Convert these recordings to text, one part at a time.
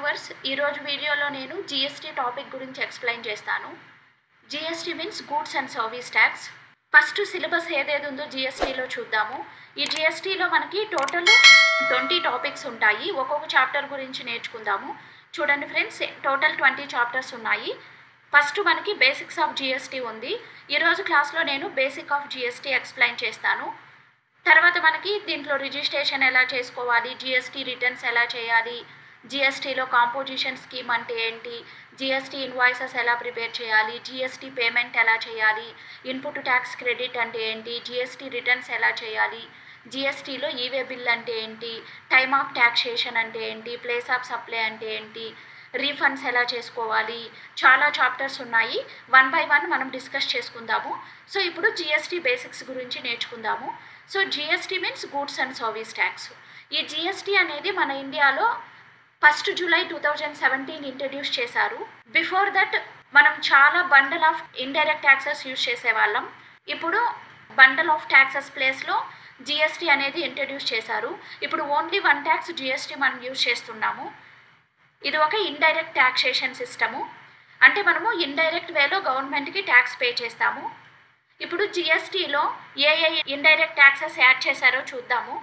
viewers ఈరోజు వీడియోలో నేను జిఎస్టీ టాపిక్ గురించి ఎక్స్ప్లెయిన్ చేస్తాను GST means goods and service tax first syllabus ఏదేది ఉందో జిఎస్టీలో చూద్దాము ఈ జిఎస్టీలో మనకి టోటల్ ట్వంటీ టాపిక్స్ ఉంటాయి ఒక్కొక్క చాప్టర్ గురించి నేర్చుకుందాము చూడండి ఫ్రెండ్స్ టోటల్ ట్వంటీ చాప్టర్స్ ఉన్నాయి ఫస్ట్ మనకి బేసిక్స్ ఆఫ్ జిఎస్టీ ఉంది ఈరోజు క్లాస్లో నేను బేసిక్ ఆఫ్ జిఎస్టీ ఎక్స్ప్లెయిన్ చేస్తాను తర్వాత మనకి దీంట్లో రిజిస్ట్రేషన్ ఎలా చేసుకోవాలి జిఎస్టీ రిటర్న్స్ ఎలా చేయాలి జిఎస్టీలో కాంపోజిషన్ స్కీమ్ అంటే ఏంటి జిఎస్టీ ఇన్వాయిసెస్ ఎలా ప్రిపేర్ చేయాలి జిఎస్టీ పేమెంట్ ఎలా చేయాలి ఇన్పుట్ ట్యాక్స్ క్రెడిట్ అంటే ఏంటి జిఎస్టీ రిటర్న్స్ ఎలా చేయాలి జిఎస్టీలో ఈవే బిల్ అంటే ఏంటి టైమ్ ఆఫ్ ట్యాక్సేషన్ అంటే ఏంటి ప్లేస్ ఆఫ్ సప్లై అంటే ఏంటి రీఫండ్స్ ఎలా చేసుకోవాలి చాలా చాప్టర్స్ ఉన్నాయి వన్ బై వన్ మనం డిస్కస్ చేసుకుందాము సో ఇప్పుడు జిఎస్టీ బేసిక్స్ గురించి నేర్చుకుందాము so GST means goods and service tax ఈ జిఎస్టీ అనేది మన ఇండియాలో first July two thousand seventeen introduce చేశారు బిఫోర్ దట్ మనం చాలా bundle of indirect taxes use చేసేవాళ్ళం ఇప్పుడు బండల్ ఆఫ్ ట్యాక్సెస్ ప్లేస్లో జిఎస్టీ అనేది ఇంట్రడ్యూస్ చేశారు ఇప్పుడు ఓన్లీ వన్ ట్యాక్స్ జిఎస్టీ మనం యూజ్ చేస్తున్నాము ఇది ఒక ఇండైరెక్ట్ ట్యాక్సేషన్ సిస్టము అంటే మనము ఇండైరెక్ట్ వేలో గవర్నమెంట్కి ట్యాక్స్ పే చేస్తాము ఇప్పుడు జిఎస్టీలో ఏ ఏ ఇండైరెక్ట్ ట్యాక్సెస్ యాడ్ చేశారో చూద్దాము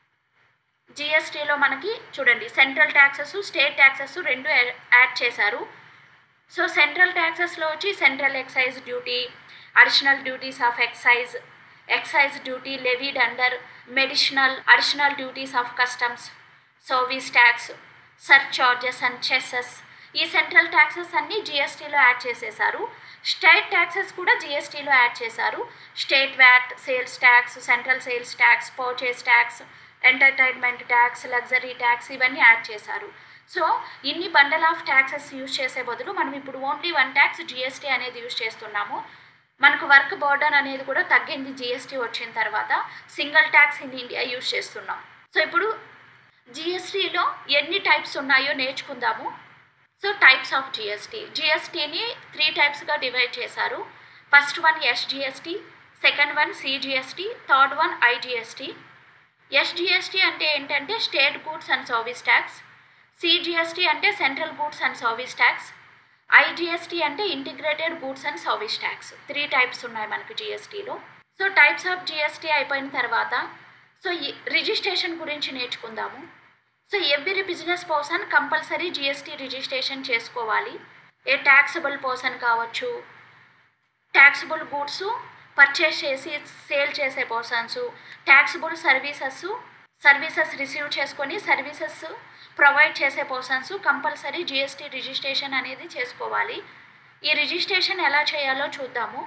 జిఎస్టీలో మనకి చూడండి సెంట్రల్ ట్యాక్సెస్ స్టేట్ ట్యాక్సెస్ రెండు యాడ్ చేశారు సో సెంట్రల్ ట్యాక్సెస్లో వచ్చి central excise duty additional duties of excise excise duty levied under medicinal additional duties of customs service tax surcharges and cesses ఈ సెంట్రల్ ట్యాక్సెస్ అన్నీ జిఎస్టీలో add చేసేసారు state taxes కూడా జిఎస్టీలో యాడ్ చేశారు state VAT sales tax central sales tax purchase tax entertainment tax luxury tax ఇవన్నీ add చేశారు so ఇన్ని బండల్ ఆఫ్ ట్యాక్సెస్ యూజ్ చేసే బదులు మనం ఇప్పుడు ఓన్లీ వన్ ట్యాక్స్ జిఎస్టీ అనేది యూజ్ చేస్తున్నాము మనకు వర్క్ బర్డన్ అనేది కూడా తగ్గింది జిఎస్టీ వచ్చిన తర్వాత single tax in India use చేస్తున్నాం సో ఇప్పుడు జిఎస్టీలో ఎన్ని టైప్స్ ఉన్నాయో నేర్చుకుందాము సో టైప్స్ ఆఫ్ జిఎస్టీ జిఎస్టీని త్రీ టైప్స్గా డివైడ్ చేశారు first one SGST second one CGST third one IGST SGST అంటే ఏంటంటే state goods and service tax CGST అంటే central goods and service tax IGST అంటే integrated goods and service tax three types ఉన్నాయి మనకు జిఎస్టీలో so types of GST అయిపోయిన తర్వాత so registration గురించి నేర్చుకుందాము so every business person compulsory GST registration చేసుకోవాలి ఏ ట్యాక్సబుల్ పర్సన్ కావచ్చు ట్యాక్సబుల్ గూడ్స్ పర్చేస్ చేసి సేల్ చేసే persons taxable services services receive చేసుకొని సర్వీసెస్ ప్రొవైడ్ చేసే పర్సన్స్ కంపల్సరీ జిఎస్టీ రిజిస్ట్రేషన్ అనేది చేసుకోవాలి ఈ రిజిస్ట్రేషన్ ఎలా చేయాలో చూద్దాము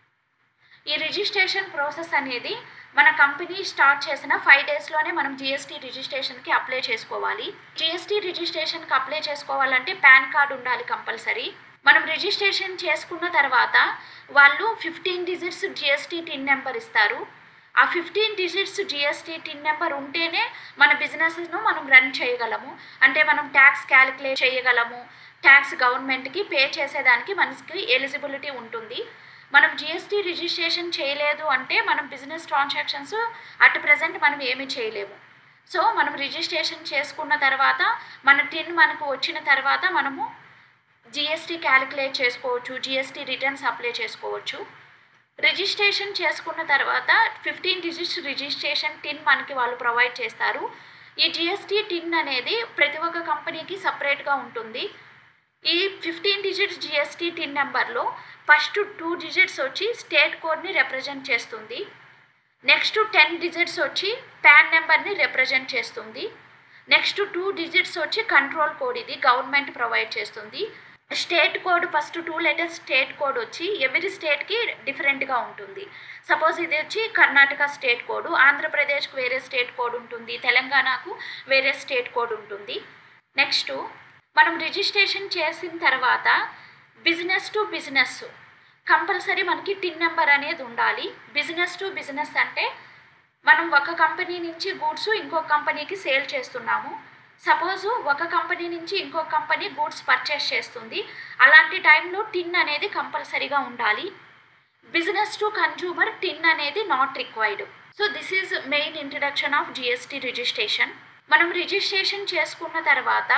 ఈ రిజిస్ట్రేషన్ ప్రాసెస్ అనేది మన కంపెనీ స్టార్ట్ చేసిన ఫైవ్ డేస్లోనే మనం జిఎస్టీ రిజిస్ట్రేషన్కి అప్లై చేసుకోవాలి జిఎస్టీ రిజిస్ట్రేషన్కి అప్లై చేసుకోవాలంటే పాన్ కార్డ్ ఉండాలి కంపల్సరీ మనం రిజిస్ట్రేషన్ చేసుకున్న తర్వాత వాళ్ళు fifteen digits GST TIN number ఇస్తారు ఆ fifteen digits GST TIN number ఉంటేనే మన బిజినెస్ను మనం రన్ చేయగలము అంటే మనం ట్యాక్స్ క్యాలిక్యులేట్ చేయగలము ట్యాక్స్ గవర్నమెంట్కి పే చేసేదానికి మనకి ఎలిజిబిలిటీ ఉంటుంది మనం జిఎస్టీ రిజిస్ట్రేషన్ చేయలేదు అంటే మనం బిజినెస్ ట్రాన్సాక్షన్స్ అట్ ప్రజెంట్ మనం ఏమీ చేయలేము సో మనం రిజిస్ట్రేషన్ చేసుకున్న తర్వాత మన టిన్ మనకు వచ్చిన తర్వాత మనము జిఎస్టీ క్యాలిక్యులేట్ చేసుకోవచ్చు జిఎస్టీ రిటర్న్స్ అప్లై చేసుకోవచ్చు రిజిస్ట్రేషన్ చేసుకున్న తర్వాత ఫిఫ్టీన్ డిజిట్స్ రిజిస్ట్రేషన్ టిన్ మనకి వాళ్ళు ప్రొవైడ్ చేస్తారు ఈ జిఎస్టీ టిన్ అనేది ప్రతి ఒక్క కంపెనీకి సపరేట్గా ఉంటుంది ఈ ఫిఫ్టీన్ డిజిట్స్ జిఎస్టీ టిన్ నెంబర్లో ఫస్ట్ టూ డిజిట్స్ వచ్చి స్టేట్ కోడ్ని రిప్రజెంట్ చేస్తుంది నెక్స్ట్ టెన్ డిజిట్స్ వచ్చి ప్యాన్ నెంబర్ని రిప్రజెంట్ చేస్తుంది నెక్స్ట్ టూ డిజిట్స్ వచ్చి కంట్రోల్ కోడ్ ఇది గవర్నమెంట్ ప్రొవైడ్ చేస్తుంది state code first two letters state code వచ్చి ఎవరి స్టేట్కి డిఫరెంట్గా ఉంటుంది సపోజ్ ఇది వచ్చి కర్ణాటక స్టేట్ కోడ్ ఆంధ్రప్రదేశ్కి వేరే స్టేట్ కోడ్ ఉంటుంది తెలంగాణకు వేరే స్టేట్ కోడ్ ఉంటుంది నెక్స్ట్ మనం రిజిస్ట్రేషన్ చేసిన తర్వాత బిజినెస్ టు బిజినెస్ కంపల్సరీ మనకి టిన్ నెంబర్ అనేది ఉండాలి బిజినెస్ టు బిజినెస్ అంటే మనం ఒక కంపెనీ నుంచి గూడ్స్ ఇంకో కంపెనీకి సేల్ చేస్తున్నాము సపోజు ఒక కంపెనీ నుంచి ఇంకో కంపెనీ గూడ్స్ పర్చేస్ చేస్తుంది అలాంటి టైంలో టిన్ అనేది కంపల్సరీగా ఉండాలి బిజినెస్ టు కన్జ్యూమర్ టిన్ అనేది not required so this is main introduction of GST registration మనం రిజిస్ట్రేషన్ చేసుకున్న తర్వాత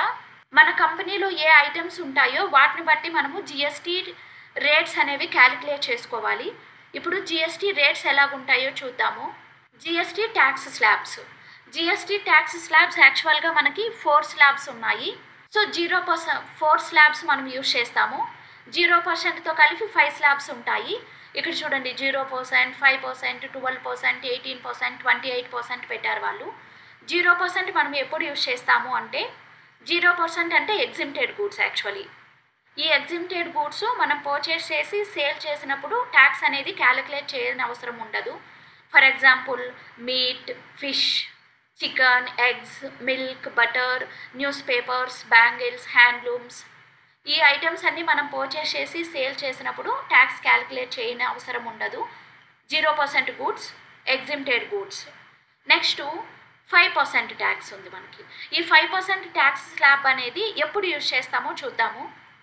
మన కంపెనీలో ఏ ఐటమ్స్ ఉంటాయో వాటిని బట్టి మనము జిఎస్టీ రేట్స్ అనేవి క్యాలిక్యులేట్ చేసుకోవాలి ఇప్పుడు జిఎస్టీ రేట్స్ ఎలాగుంటాయో చూద్దాము GST tax slabs GST tax slabs యాక్చువల్గా మనకి ఫోర్ స్లాబ్స్ ఉన్నాయి so zero percent four slabs మనం యూజ్ చేస్తాము జీరో పర్సెంట్తో కలిపి ఫైవ్ స్లాబ్స్ ఉంటాయి ఇక్కడ చూడండి zero percent five percent twelve percent eighteen percent twenty eight percent పెట్టారు వాళ్ళు జీరో పర్సెంట్ మనం ఎప్పుడు యూజ్ చేస్తాము అంటే జీరో పర్సెంట్ అంటే ఎగ్జిమ్టెడ్ గూడ్స్ యాక్చువల్లీ ఈ ఎగ్జిమ్టెడ్ గూడ్స్ మనం పర్చేస్ చేసి సేల్ చేసినప్పుడు ట్యాక్స్ అనేది క్యాలిక్యులేట్ చేయని అవసరం ఉండదు for example meat fish chicken eggs milk butter newspapers bangles handlooms ఈ ఐటమ్స్ అన్నీ మనం పర్చేస్ చేసి సేల్ చేసినప్పుడు ట్యాక్స్ క్యాలిక్యులేట్ చేయని అవసరం ఉండదు zero percent goods exempted goods next five percent tax ఉంది మనకి ఈ ఫైవ్ పర్సెంట్ ట్యాక్స్ స్లాబ్ అనేది ఎప్పుడు యూజ్ చేస్తామో చూద్దాము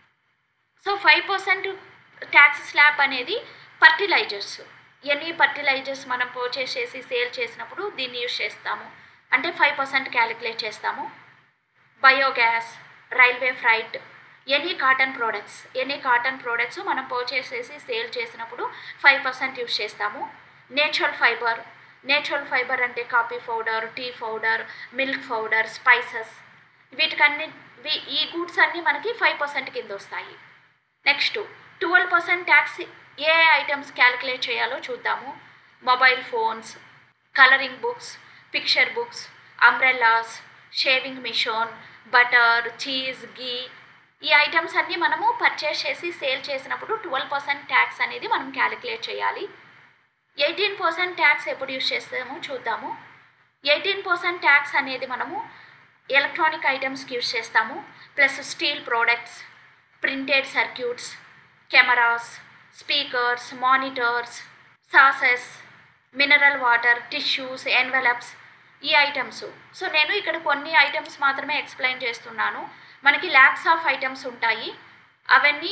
so five percent tax slab అనేది ఫర్టిలైజర్స్ ఎన్ని ఫర్టిలైజర్స్ మనం పర్చేస్ చేసి సేల్ చేసినప్పుడు దీన్ని యూజ్ చేస్తాము అంటే ఫైవ్ పర్సెంట్ క్యాలిక్యులేట్ చేస్తాము biogas railway freight any cotton products any cotton products మనం పర్చేస్ చేసి సేల్ చేసినప్పుడు ఫైవ్ పర్సెంట్ యూజ్ చేస్తాము నేచురల్ ఫైబర్ నేచురల్ ఫైబర్ అంటే coffee powder tea powder milk powder spices వీటికన్ని వీ- ఈ గూడ్స్ అన్నీ మనకి ఫైవ్ పర్సెంట్ కింద వస్తాయి నెక్స్ట్ ట్వెల్వ్ పర్సెంట్ ట్యాక్స్ ఏ ఐటమ్స్ క్యాలిక్యులేట్ చేయాలో చూద్దాము mobile phones colouring books picture books umbrellas shaving machine butter cheese ghee ఈ ఐటమ్స్ అన్నీ మనము పర్చేస్ చేసి సేల్ చేసినప్పుడు ట్వెల్వ్ పర్సెంట్ ట్యాక్స్ అనేది మనం క్యాలిక్యులేట్ చేయాలి ఎయిటీన్ పర్సెంట్ ట్యాక్స్ ఎప్పుడు యూస్ చేస్తామో చూద్దాము ఎయిటీన్ పర్సెంట్ ట్యాక్స్ అనేది మనము ఎలక్ట్రానిక్ ఐటమ్స్కి యూస్ చేస్తాము plus steel products printed circuits cameras speakers monitors sauces mineral water tissues envelopes ఈ ఐటమ్స్ సో నేను ఇక్కడ కొన్ని ఐటమ్స్ మాత్రమే ఎక్స్ప్లెయిన్ చేస్తున్నాను మనకి ల్యాక్స్ ఆఫ్ ఐటమ్స్ ఉంటాయి అవన్నీ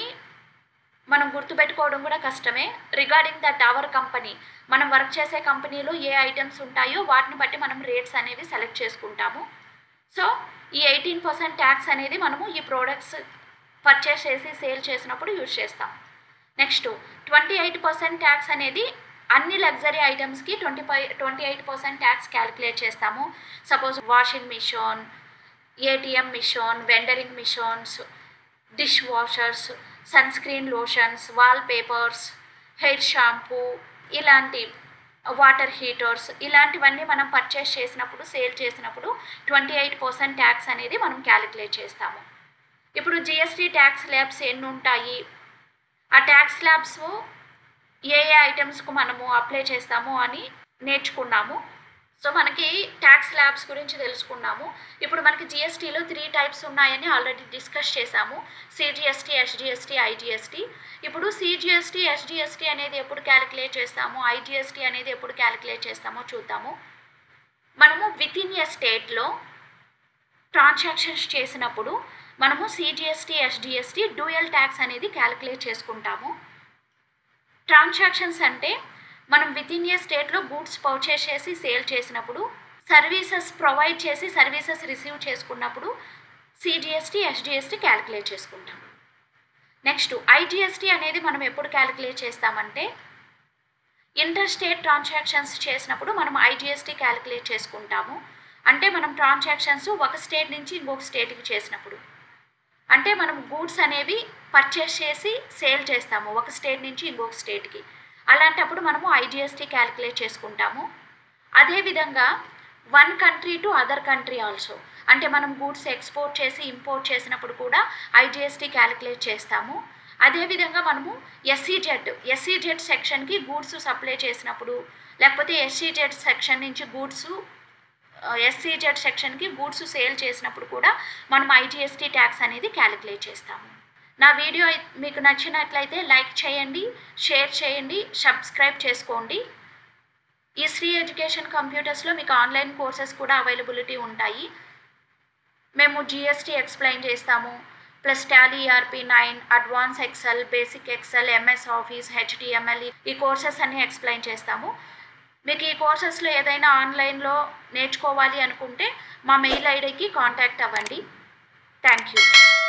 మనం గుర్తుపెట్టుకోవడం కూడా కష్టమే రిగార్డింగ్ దట్ అవర్ కంపెనీ మనం వర్క్ చేసే కంపెనీలో ఏ ఐటమ్స్ ఉంటాయో వాటిని బట్టి మనం రేట్స్ అనేవి సెలెక్ట్ చేసుకుంటాము సో ఈ ఎయిటీన్ పర్సెంట్ ట్యాక్స్ అనేది మనము ఈ ప్రోడక్ట్స్ పర్చేస్ చేసి సేల్ చేసినప్పుడు యూజ్ చేస్తాం next twenty eight percent tax అనేది అన్ని లగ్జరీ ఐటమ్స్కి twenty five twenty eight percent tax calculate చేస్తాము suppose washing machine ATM machine vending machines dish washers sun screen lotions wall papers hair shampoo ఇలాంటి water heaters ఇలాంటివన్నీ మనం purchase చేసినప్పుడు sale చేసినప్పుడు twenty eight percent tax అనేది మనం calculate చేస్తాము ఇప్పుడు జిఎస్టీ ట్యాక్స్ ల్యాబ్స్ ఎన్ని ఉంటాయి ఆ ట్యాక్స్ ల్యాబ్స్ ఏ ఏ ఐటమ్స్కు మనము అప్లై చేస్తాము అని నేర్చుకున్నాము సో మనకి ట్యాక్స్ ల్యాబ్స్ గురించి తెలుసుకున్నాము ఇప్పుడు మనకి జిఎస్టీలో త్రీ టైప్స్ ఉన్నాయని ఆల్రెడీ డిస్కస్ చేశాము సిజిఎస్టీ ఎస్జిఎస్టీ ఐజిఎస్టీ ఇప్పుడు సిజిఎస్టీ ఎస్జిఎస్టీ అనేది ఎప్పుడు క్యాలిక్యులేట్ చేస్తాము ఐజిఎస్టీ అనేది ఎప్పుడు క్యాలిక్యులేట్ చేస్తామో చూద్దాము మనము విత్ ఇన్ ఎ స్టేట్లో ట్రాన్సాక్షన్స్ చేసినప్పుడు మనము సిజిఎస్టీ ఎస్డిఎస్టీ డ్యూయల్ ట్యాక్స్ అనేది క్యాలిక్యులేట్ చేసుకుంటాము ట్రాన్సాక్షన్స్ అంటే మనం విత్ ఇన్ ఏ స్టేట్లో గూడ్స్ పర్చేస్ చేసి సేల్ చేసినప్పుడు సర్వీసెస్ ప్రొవైడ్ చేసి సర్వీసెస్ రిసీవ్ చేసుకున్నప్పుడు సిజిఎస్టీ ఎస్డిఎస్టీ క్యాలిక్యులేట్ చేసుకుంటాం నెక్స్ట్ ఐజిఎస్టీ అనేది మనం ఎప్పుడు క్యాలిక్యులేట్ చేస్తామంటే ఇంటర్ స్టేట్ ట్రాన్సాక్షన్స్ చేసినప్పుడు మనం ఐజిఎస్టీ క్యాలిక్యులేట్ చేసుకుంటాము అంటే మనం ట్రాన్సాక్షన్స్ ఒక స్టేట్ నుంచి ఇంకొక స్టేట్కి చేసినప్పుడు అంటే మనం గూడ్స్ అనేవి పర్చేస్ చేసి సేల్ చేస్తాము ఒక స్టేట్ నుంచి ఇంకొక స్టేట్కి అలాంటప్పుడు మనము ఐజిఎస్టీ క్యాలిక్యులేట్ చేసుకుంటాము అదేవిధంగా one country to other country also అంటే మనం గూడ్స్ ఎక్స్పోర్ట్ చేసి ఇంపోర్ట్ చేసినప్పుడు కూడా ఐజిఎస్టీ క్యాలిక్యులేట్ చేస్తాము అదేవిధంగా మనము ఎస్సీజెడ్ ఎస్సీజెడ్ సెక్షన్కి గూడ్స్ సప్లై చేసినప్పుడు లేకపోతే ఎస్సీజెడ్ సెక్షన్ నుంచి గూడ్స్ ఎస్సీజెడ్ సెక్షన్కి గూడ్స్ సేల్ చేసినప్పుడు కూడా మనం ఐజిఎస్టీ ట్యాక్స్ అనేది క్యాలిక్యులేట్ చేస్తాము నా వీడియో అయి- మీకు నచ్చినట్లయితే లైక్ చేయండి షేర్ చేయండి సబ్స్క్రైబ్ చేసుకోండి ఈ శ్రీ ఎడ్యుకేషన్ కంప్యూటర్స్లో మీకు ఆన్లైన్ కోర్సెస్ కూడా అవైలబిలిటీ ఉంటాయి మేము జిఎస్టీ ఎక్స్ప్లెయిన్ చేస్తాము plus Tally ERP nine advance Excel basic Excel MS Office HTML ఈ కోర్సెస్ అన్ని ఎక్స్ప్లెయిన్ చేస్తాము మీకు ఈ కోర్సెస్లో ఏదైనా ఆన్లైన్లో నేర్చుకోవాలి అనుకుంటే మా మెయిల్ ఐడికి కాంటాక్ట్ అవ్వండి థ్యాంక్ యూ